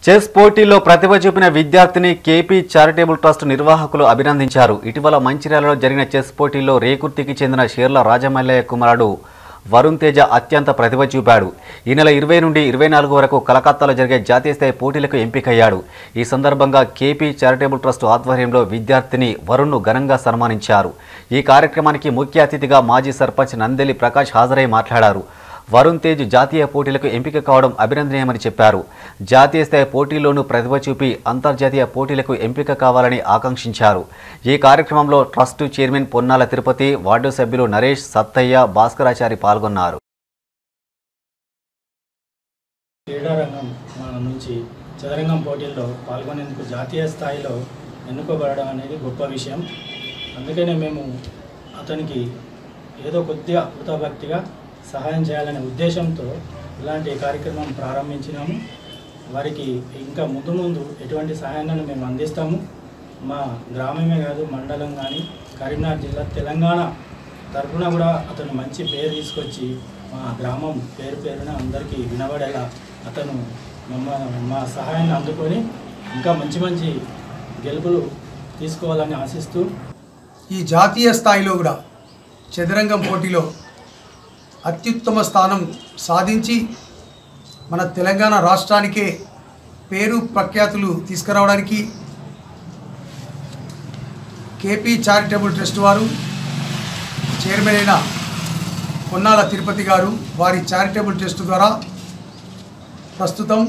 chess పోటీల్లో ప్రతిభ చూపిన విద్యార్థిని కేపీ చారిటబుల్ ట్రస్ట్ నిర్వాహకులు అభినందించారు ఇటీవల మంచిర్యాలలో జరిగిన చెస్ పోటీల్లో రేకుర్తికి చెందిన షేర్ల రాజమల్లయ్య కుమారుడు వరుణ్ తేజ అత్యంత ప్రతిభ చూపాడు ఈ నెల ఇరవై నుండి ఇరవై నాలుగు వరకు కలకత్తాలో జరిగే జాతీయ స్థాయి పోటీలకు ఎంపికయ్యాడు ఈ సందర్భంగా కేపీ చారిటబుల్ ట్రస్ట్ ఆధ్వర్యంలో విద్యార్థిని వరుణ్ను ఘనంగా సన్మానించారు ఈ కార్యక్రమానికి ముఖ్య అతిథిగా మాజీ సర్పంచ్ నందెలి ప్రకాష్ హాజరై మాట్లాడారు వరుణ్ తేజ్ జాతీయ పోటీలకు ఎంపిక కావడం అభినందనీయమని చెప్పారు జాతీయ స్థాయి పోటీల్లోనూ ప్రతిభ చూపి అంతర్జాతీయ పోటీలకు ఎంపిక కావాలని ఆకాంక్షించారు ఈ కార్యక్రమంలో trust chairman Ponnala Tirupati ward సభ్యులు నరేష్ సత్తయ్య భాస్కరాచారి పాల్గొన్నారు క్రీడారంగం మన నుంచి చదరంగం పోటీల్లో పాల్గొనేందుకు జాతీయ స్థాయిలో ఎన్నుకోబడడం అనేది గొప్ప విషయం అందుకనే మేము అతనికి ఏదో కొద్దిగా కృతభక్తిగా సహాయం చేయాలనే ఉద్దేశంతో ఇలాంటి కార్యక్రమం ప్రారంభించినాము వారికి ఇంకా ముందు ముందు ఎటువంటి సహాయాన్ని మేము అందిస్తాము మా గ్రామమే కాదు మండలం కానీ కరీంనగర్ జిల్లా తెలంగాణ తరఫున కూడా అతను మంచి పేరు తీసుకొచ్చి మా గ్రామం పేరు పేరున అందరికీ వినబడేలా అతను మమ్మ మా సహాయాన్ని అందుకొని ఇంకా మంచి మంచి గెలుపులు తీసుకోవాలని ఆశిస్తూ ఈ జాతీయ స్థాయిలో కూడా చదరంగం పోటీలో అత్యుత్తమ స్థానం సాధించి మన తెలంగాణ రాష్ట్రానికే పేరు ప్రఖ్యాతులు తీసుకురావడానికి కేపీ చారిటబుల్ ట్రస్ట్ వారు చైర్మన్ అయిన పొన్నాల తిరుపతి గారు వారి చారిటబుల్ ట్రస్ట్ ద్వారా ప్రస్తుతం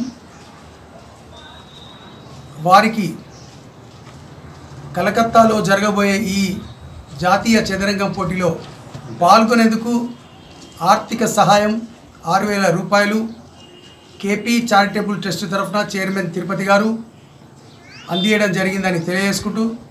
వారికి కలకత్తాలో జరగబోయే ఈ జాతీయ చదరంగం పోటీలో పాల్గొనేందుకు ఆర్థిక సహాయం ఆరు వేల రూపాయలు కేపీ చారిటబుల్ ట్రస్ట్ తరఫున చైర్మన్ తిరుపతి గారు అందియడం జరిగిందని తెలియజేసుకుంటూ